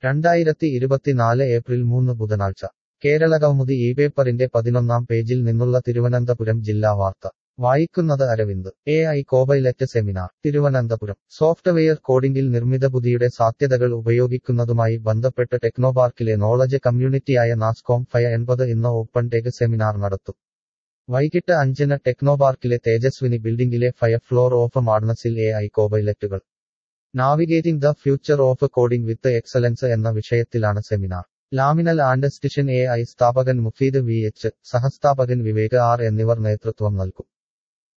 രണ്ടായിരത്തി ഇരുപത്തിനാല് ഏപ്രിൽ മൂന്ന് ബുധനാഴ്ച കേരളകൗമുദി ഈ പേപ്പറിന്റെ പതിനൊന്നാം പേജിൽ നിന്നുള്ള തിരുവനന്തപുരം ജില്ലാ വാർത്ത വായിക്കുന്നത് Aravind A I copilot seminar Thiruvananthapuram software കോഡിംഗിൽ നിർമ്മിത ബുദ്ധിയുടെ സാധ്യതകൾ ഉപയോഗിക്കുന്നതുമായി ബന്ധപ്പെട്ട് ടെക്നോപാർക്കിലെ നോളജ് കമ്മ്യൂണിറ്റിയായ നാസ്കോം ഫയ എൺപത് ഇന്ന് ഓപ്പൺ ടെക് സെമിനാർ നടത്തും വൈകിട്ട് അഞ്ചിന് ടെക്നോപാർക്കിലെ തേജസ്വിനി ബിൽഡിംഗിലെ ഫയ ഫ്ലോർ ഓഫ് മാഡ്നസിൽ എ ഐ കോബൈലറ്റുകൾ navigating the future of coding with excellence എന്ന വിഷയത്തിലാണ് സെമിനാർ ലാമിനൽ ആൻഡ് സ്റ്റിഷൻ എ ഐ സ്ഥാപകൻ മുഫീദ് വി എച്ച് സഹസ്ഥാപകൻ വിവേക് ആർ എന്നിവർ നേതൃത്വം നൽകും